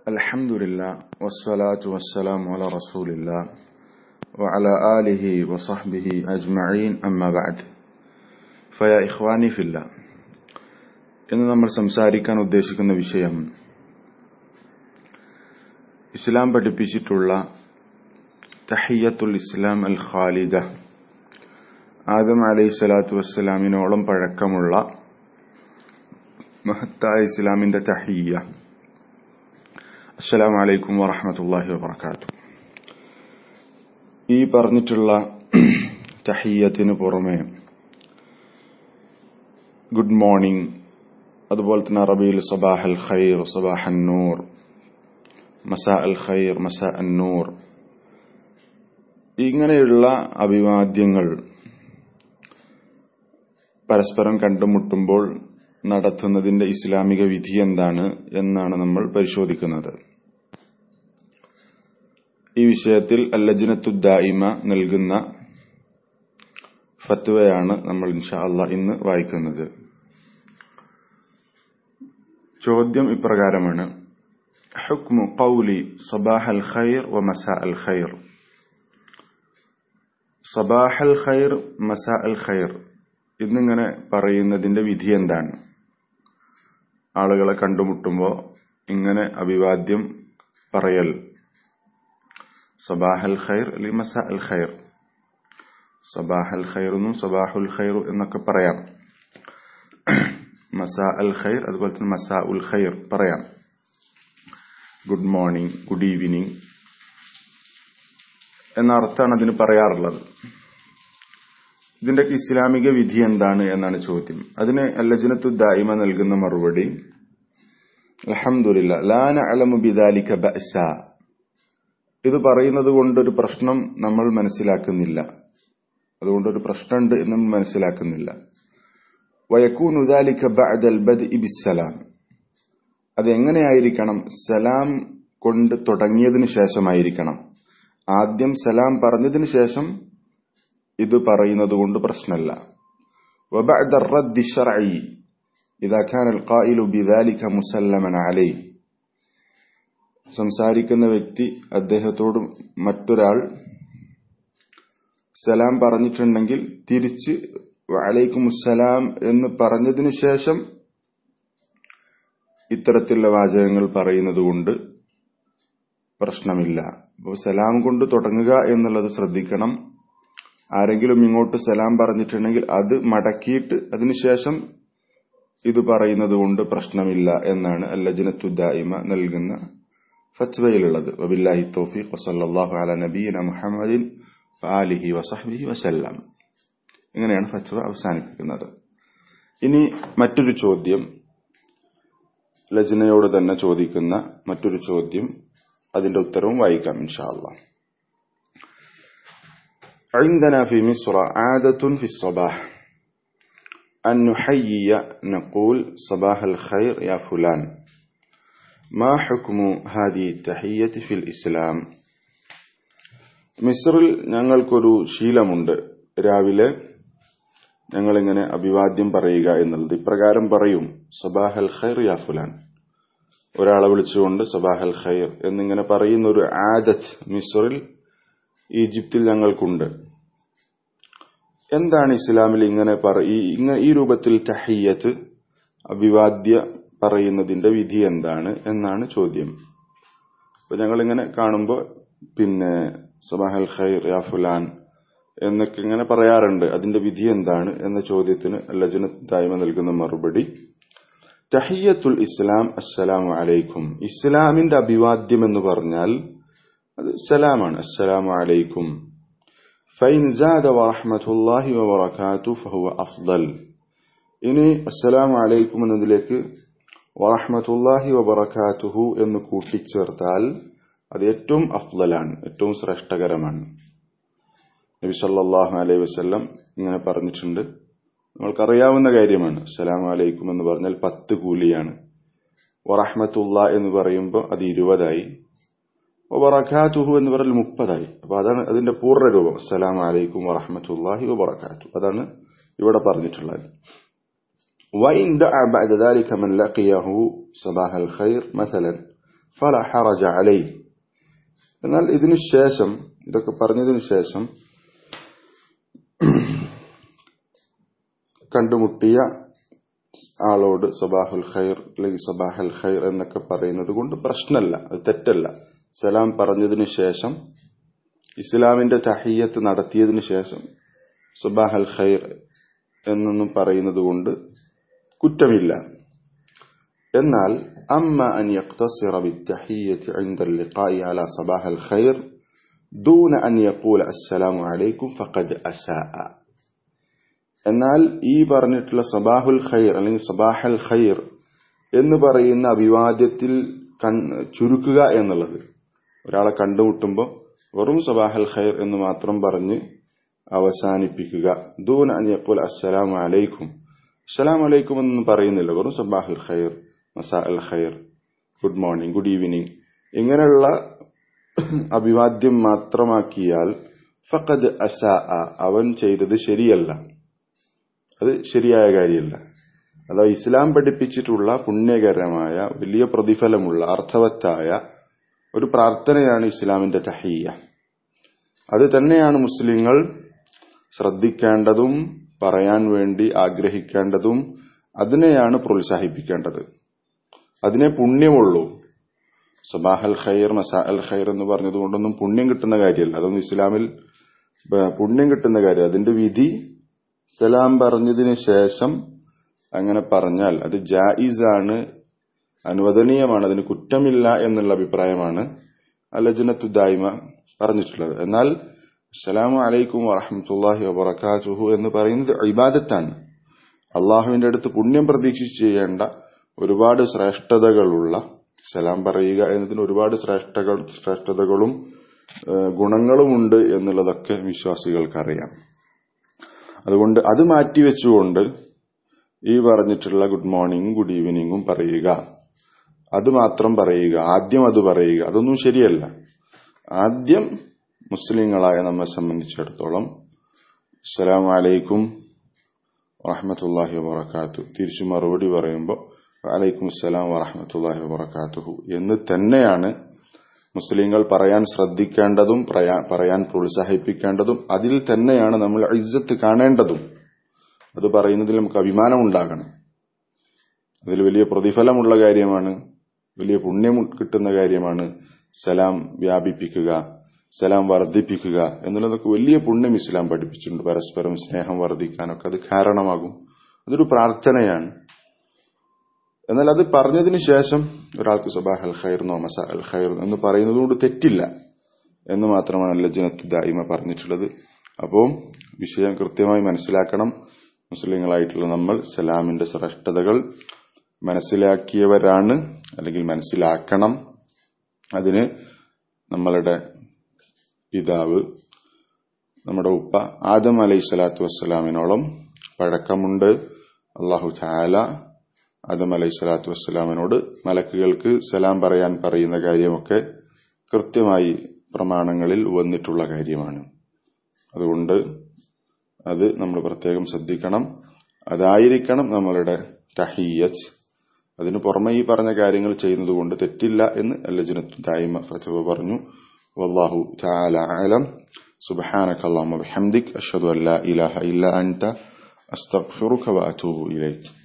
الحمد لله والصلاة والسلام على رسول الله وعلى آله وصحبه أجمعين أما بعد فيا إخواني في الله ഇന്ന് നമ്മൾ സംസാരിക്കാൻ ഉദ്ദേശിക്കുന്ന വിഷയം ഇസ്ലാം പഠിപ്പിച്ചിട്ടുള്ള തഹിയത്തുൽ ഇസ്ലാം അൽ ഖാലിദ ആദം അലൈഹി സ്വലാത്തു വസ്സലാമിനോളം പഴക്കമുള്ള മഹത്തായ ഇസ്ലാമിന്റെ തഹിയ്യ അസ്സലാമു അലൈക്കും വറഹമത്തല്ലാഹി വബർക്കാത്തു ഈ പറഞ്ഞിട്ടുള്ള തഹിയ്യത്തിന് പുറമെ ഗുഡ് മോർണിംഗ് അതുപോലെ തന്നെ അറബിയിൽ സബാഹ് അൽ ഖൈർ സബാഹ് അന്നൂർ മസാ അൽ ഖൈർ മസാ അന്നൂർ ഇങ്ങനെയുള്ള അഭിവാദ്യങ്ങൾ പരസ്പരം കണ്ടുമുട്ടുമ്പോൾ നടത്തുന്നതിന്റെ ഇസ്ലാമിക വിധി എന്താണ് എന്നാണ് നമ്മൾ പരിശോധിക്കുന്നത് ഈ വിഷയത്തിൽ അല്ലജനത്തുദ്ദായിമ നൽകുന്ന ഫത്വയാണ് നമ്മൾ ഇൻഷാ അല്ല ഇന്ന് വായിക്കുന്നത് ചോദ്യം ഇപ്രകാരമാണ് حكم قول صباح الخير ومساء الخير صباح الخير مساء الخير എന്നിങ്ങനെ പറയുന്നതിന്റെ വിധി എന്താണ് ആളുകളെ കണ്ടുമുട്ടുമ്പോൾ ഇങ്ങനെ അഭിവാദ്യം പറയൽ സബാഹൽ ഖൈർ അല്ലെങ്കിൽ മസാ അൽ ഖൈർ സബാഹൽ ഖൈറെന്നും സബാഹുൽ ഖൈർ എന്നൊക്കെ പറയാം മസാ അൽ ഖൈർ അതുപോലെ തന്നെ മസാ ഉൽ ഖൈർ പറയാം ഗുഡ് മോർണിംഗ് ഗുഡ് ഈവനിങ് എന്ന അർത്ഥമാണ് അതിന് പറയാറുള്ളത് ഇതിന്റെ ഇസ്ലാമിക വിധി എന്താണ് എന്നാണ് ചോദ്യം അതിന് അല്ലജനത്തു ദായിമ നൽകുന്ന മറുപടി അലഹമുല്ല ലാന അലമു ബിദാലിക ബഅസ ഇത് പറയുന്നത് കൊണ്ടൊരു പ്രശ്നം നമ്മൾ മനസ്സിലാക്കുന്നില്ല അതുകൊണ്ടൊരു പ്രശ്നമുണ്ട് എന്ന് നമ്മൾ മനസ്സിലാക്കുന്നില്ല വയക്കൂൻ ഉദാലിക ബഅദൽ ബദ്ഇ ബിസ്സലാം അതെങ്ങനെയായിരിക്കണം സലാം കൊണ്ട് തുടങ്ങിയതിനു ശേഷമായിരിക്കണം ആദ്യം സലാം പറഞ്ഞതിനു ശേഷം ഇത് പറയുന്നത് കൊണ്ട് പ്രശ്നമല്ല وبعد الرد الشرعي إذا كان القائل بذلك مسلما عليه സംസാരിക്കുന്ന വ്യക്തി അദ്ദേഹത്തോട് മറ്റൊരാൾ സലാം പറഞ്ഞിട്ടുണ്ടെങ്കിൽ തിരിച്ച് വലൈക്കും സലാം എന്ന് പറഞ്ഞതിനു ശേഷം ഇത്തരത്തിലുള്ള വാചകങ്ങൾ പറയുന്നത് കൊണ്ട് പ്രശ്നമില്ല അപ്പോൾ സലാം കൊണ്ട് തുടങ്ങുക എന്നുള്ളത് ശ്രദ്ധിക്കണം ആരെങ്കിലും ഇങ്ങോട്ട് സലാം പറഞ്ഞിട്ടുണ്ടെങ്കിൽ അത് മടക്കിയിട്ട് അതിനുശേഷം ഇത് പറയുന്നത് കൊണ്ട് പ്രശ്നമില്ല എന്നാണ് അല്ലജനത്തുദ്ദായിമ നൽകുന്ന ഫത്വയിലുള്ളത് വബില്ലാഹി തോഫീഖ് വസല്ലാഹു അല നബീന മുഹമ്മദിൻ ആലിഹി വസഹബിഹി വസല്ലാം ഇങ്ങനെയാണ് ഫത്വ അവസാനിപ്പിക്കുന്നത് ഇനി മറ്റൊരു ചോദ്യം ലജ്നയോട് തന്നെ ചോദിക്കുന്ന മറ്റൊരു ചോദ്യം അതിന്റെ ഉത്തരവും വായിക്കാം ഇൻഷാ അള്ളാഹ് عندنا في مصر عادة في الصباح أن نحيي نقول صباح الخير يا فلان ما حكم هذه التحية في الإسلام മിസ്റിൽ ഞങ്ങൾക്കൊരു ശീലമുണ്ട് രാവിലെ ഞങ്ങളിങ്ങനെ അഭിവാദ്യം പറയുക എന്നുള്ളത് ഇപ്രകാരം പറയും സബാഹൽ ഖൈർ യാ ഫുലാൻ ഒരാളെ വിളിച്ചുകൊണ്ട് സബാഹൽ ഖൈർ എന്നിങ്ങനെ പറയുന്ന ഒരു ആദത്ത് മിസ്റിൽ ഈജിപ്തിൽ ഞങ്ങൾക്കുണ്ട് എന്താണ് ഇസ്ലാമിൽ ഇങ്ങനെ ഈ രൂപത്തിൽ തഹയ്യത്ത് അഭിവാദ്യ പറയുന്നതിന്റെ വിധി എന്താണ് എന്നാണ് ചോദ്യം അപ്പൊ ഞങ്ങളിങ്ങനെ കാണുമ്പോൾ പിന്നെ സബാഹൽ ഖൈർ യാ ഫുലാൻ എന്നൊക്കെ ഇങ്ങനെ പറയാറുണ്ട് അതിന്റെ വിധി എന്താണ് എന്ന ചോദ്യത്തിന് ലജനത്തായ്മ നൽകുന്ന മറുപടി തഹിയത്തുൽ ഇസ്ലാം അസ്സലാമു അലൈക്കും ഇസ്ലാമിന്റെ അഭിവാദ്യം എന്ന് പറഞ്ഞാൽ അത് സലാമാണ് അസ്സലാമു അലൈക്കും ഫൈൻ സാദ വറഹ്മത്തുള്ളാഹി വബറകാതു ഫഹുവ അഫ്ദൽ ഇനി അസ്സലാമു അലൈക്കും എന്നതിലേക്ക് വറഹ്മത്തുള്ളാഹി വബറകാതുഹു എന്ന് കൂട്ടിച്ചേർത്താൽ അത് ഏറ്റവും അഫ്ദലാണ് ഏറ്റവും ശ്രേഷ്ഠകരമാണ് നബി സല്ലല്ലാഹു അലൈഹി വസല്ലം ഇങ്ങനെ പറഞ്ഞിട്ടുണ്ട് നമ്മൾക്കറിയാവുന്ന കാര്യമാണ് അസ്സലാമു അലൈക്കും എന്ന് പറഞ്ഞാൽ പത്ത് കൂലിയാണ് വറഹ്മത്തുള്ള എന്ന് പറയുമ്പോൾ അത് ഇരുപതായി വബറക്കാത്തുഹു എന്ന് പറഞ്ഞാൽ മുപ്പതായി അപ്പൊ അതാണ് അതിന്റെ പൂർണ്ണ രൂപം അസ്സലാമു അലൈക്കും വറഹ്മത്തുള്ളാഹി വബറക്കാത്തു അതാണ് ഇവിടെ പറഞ്ഞിട്ടുള്ളത് وإن دعا بعد ذلك من لقيه صباح الخير مثلا ഫല ഹറജ അലൈ എന്നാൽ ഇതിനു ശേഷം ഇതൊക്കെ പറഞ്ഞതിനു ശേഷം കണ്ടുമുട്ടിയ ആളോട് സബാഹുൽ ഖൈർ അല്ലെങ്കിൽ സബാഹൽ ഖൈർ എന്നൊക്കെ പറയുന്നത് കൊണ്ട് പ്രശ്നമല്ല അത് തെറ്റല്ല സലാം പറഞ്ഞതിനു ശേഷം ഇസ്ലാമിന്റെ തഹയ്യത്ത് നടത്തിയതിനു ശേഷം സബാഹൽ ഖൈർ എന്നൊന്നും പറയുന്നത് കൊണ്ട് കുറ്റമില്ല എന്നാൽ അമ്മ അൻ യക്തസിറ ബിത്തഹിയ്യത്ത് عند اللقاء على صباح الخير دون أن يقول السلام عليكم فقد أساء എന്നാൽ ഈ പറഞ്ഞിട്ടുള്ള സബാഹുൽ ഖൈർ അല്ലെങ്കിൽ സബാഹൽ ഖൈർ എന്ന് പറയുന്ന അഭിവാദ്യത്തിൽ ചുരുക്കുക എന്നുള്ളത് ഒരാളെ കണ്ടുമുട്ടുമ്പോൾ വെറും സബാഹൽ ഖൈർ എന്ന് മാത്രം പറഞ്ഞ് അവസാനിപ്പിക്കുക ദൂന അനിയപ്പോൾ അസ്സലാം അലൈക്കും അസ്സലാം അലൈക്കും എന്നൊന്നും പറയുന്നില്ല വെറും സബാഹുൽ ഖൈർ മസാ അൽ ഖൈർ ഗുഡ് മോർണിംഗ് ഗുഡ് ഈവനിങ് ഇങ്ങനെയുള്ള അഭിവാദ്യം മാത്രമാക്കിയാൽ ഫഖദ് അസാ അവൻ ചെയ്തത് ശരിയല്ല അത് ശരിയായ കാര്യമല്ല അഥവാ ഇസ്ലാം പഠിപ്പിച്ചിട്ടുള്ള പുണ്യകരമായ വലിയ പ്രതിഫലമുള്ള അർത്ഥവത്തായ ഒരു പ്രാർത്ഥനയാണ് ഇസ്ലാമിന്റെ തഹയ്യ അത് തന്നെയാണ് മുസ്ലിങ്ങൾ ശ്രദ്ധിക്കേണ്ടതും പറയാൻ വേണ്ടി ആഗ്രഹിക്കേണ്ടതും അതിനെയാണ് പ്രോത്സാഹിപ്പിക്കേണ്ടത് അതിനെ പുണ്യമുള്ളൂ സബാഹൽ ഖൈർ മസാ അൽ ഖൈർ എന്ന് പറഞ്ഞതുകൊണ്ടൊന്നും പുണ്യം കിട്ടുന്ന കാര്യമല്ല അതൊന്നും ഇസ്ലാമിൽ പുണ്യം കിട്ടുന്ന കാര്യം അതിന്റെ വിധി സലാം പറഞ്ഞതിന് ശേഷം അങ്ങനെ പറഞ്ഞാൽ അത് ജായിസാണ് അനുവദനീയമാണ് അതിന് കുറ്റമില്ല എന്നുള്ള അഭിപ്രായമാണ് അലജനത്തു ദായ്മ പറഞ്ഞിട്ടുള്ളത് എന്നാൽ അസ്സലാമു അലൈക്കും വറഹമത്തല്ലാഹി വബർക്കാറ്റുഹു എന്ന് പറയുന്നത് ഇബാദത്താണ് അള്ളാഹുവിന്റെ അടുത്ത് പുണ്യം പ്രതീക്ഷിച്ച് ചെയ്യേണ്ട ഒരുപാട് ശ്രേഷ്ഠതകളുള്ള സലാം പറയുക എന്നതിന് ഒരുപാട് ശ്രേഷ്ഠകൾ ശ്രേഷ്ഠതകളും ഗുണങ്ങളുമുണ്ട് എന്നുള്ളതൊക്കെ വിശ്വാസികൾക്കറിയാം അതുകൊണ്ട് അത് മാറ്റിവെച്ചുകൊണ്ട് ഈ പറഞ്ഞിട്ടുള്ള ഗുഡ് മോർണിംഗും ഗുഡ് ഈവനിങ്ങും പറയുക അത് മാത്രം പറയുക ആദ്യം അത് പറയുക അതൊന്നും ശരിയല്ല ആദ്യം മുസ്ലിങ്ങളായ നമ്മെ സംബന്ധിച്ചിടത്തോളം അസ്സലാം വലൈക്കും വറഹമത്തല്ലാഹി വബർക്കാത്തു തിരിച്ചു മറുപടി പറയുമ്പോൾ വലൈക്കും അസ്സലാം വറഹമത്തല്ലാഹി വബർക്കാത്തുഹു എന്ന് തന്നെയാണ് മുസ്ലിങ്ങൾ പറയാൻ ശ്രദ്ധിക്കേണ്ടതും പറയാൻ പ്രോത്സാഹിപ്പിക്കേണ്ടതും അതിൽ തന്നെയാണ് നമ്മൾ ഇജ്ജത്ത് കാണേണ്ടതും അത് പറയുന്നതിൽ നമുക്ക് അഭിമാനം ഉണ്ടാകണം അതിൽ വലിയ പ്രതിഫലമുള്ള കാര്യമാണ് വലിയ പുണ്യം കിട്ടുന്ന കാര്യമാണ് സലാം വ്യാപിപ്പിക്കുക സലാം വർദ്ധിപ്പിക്കുക എന്നുള്ളതൊക്കെ വലിയ പുണ്യം ഇസ്ലാം പഠിപ്പിച്ചിട്ടുണ്ട് പരസ്പരം സ്നേഹം വർദ്ധിക്കാനൊക്കെ അത് കാരണമാകും അതൊരു പ്രാർത്ഥനയാണ് എന്നാൽ അത് പറഞ്ഞതിന് ശേഷം ഒരാൾക്ക് സബാഹ് അൽ ഖൈർന്നോ മസാ അൽ ഖൈർ എന്ന് പറയുന്നതുകൊണ്ട് തെറ്റില്ല എന്ന് മാത്രമാണ് ലജ്നത്ത് ദായിമ പറഞ്ഞിട്ടുള്ളത് അപ്പോൾ വിഷയം കൃത്യമായി മനസ്സിലാക്കണം മുസ്ലിങ്ങളായിട്ടുള്ള നമ്മൾ സലാമിന്റെ ശ്രേഷ്ഠതകൾ മനസ്സിലാക്കിയവരാണ് അല്ലെങ്കിൽ മനസ്സിലാക്കണം അതിന് നമ്മളുടെ പിതാവ് നമ്മുടെ ഉപ്പ ആദം അലൈഹി സ്വലാത്തു വസ്സലാമിനോളം പഴക്കമുണ്ട് അള്ളാഹു ചാല ആദം അലൈഹി സ്വലാത്തു വസ്സലാമിനോട് മലക്കുകൾക്ക് സലാം പറയാൻ പറയുന്ന കാര്യമൊക്കെ കൃത്യമായി പ്രമാണങ്ങളിൽ വന്നിട്ടുള്ള കാര്യമാണ് അതുകൊണ്ട് അത് നമ്മൾ പ്രത്യേകം ശ്രദ്ധിക്കണം അതായിരിക്കണം നമ്മളുടെ തഹീയത്ത് അതിനു പുറമെ ഈ പറഞ്ഞ കാര്യങ്ങൾ ചെയ്യുന്നത് കൊണ്ട് തെറ്റില്ല എന്ന് അല്ലജനത്തു ദായിമ ഫതുവ പറഞ്ഞു വല്ലാഹു തആല അലം سبحانك اللهم وبحمدك أشهد أن لا إله إلا أنت أستغفرك وأتوب إليك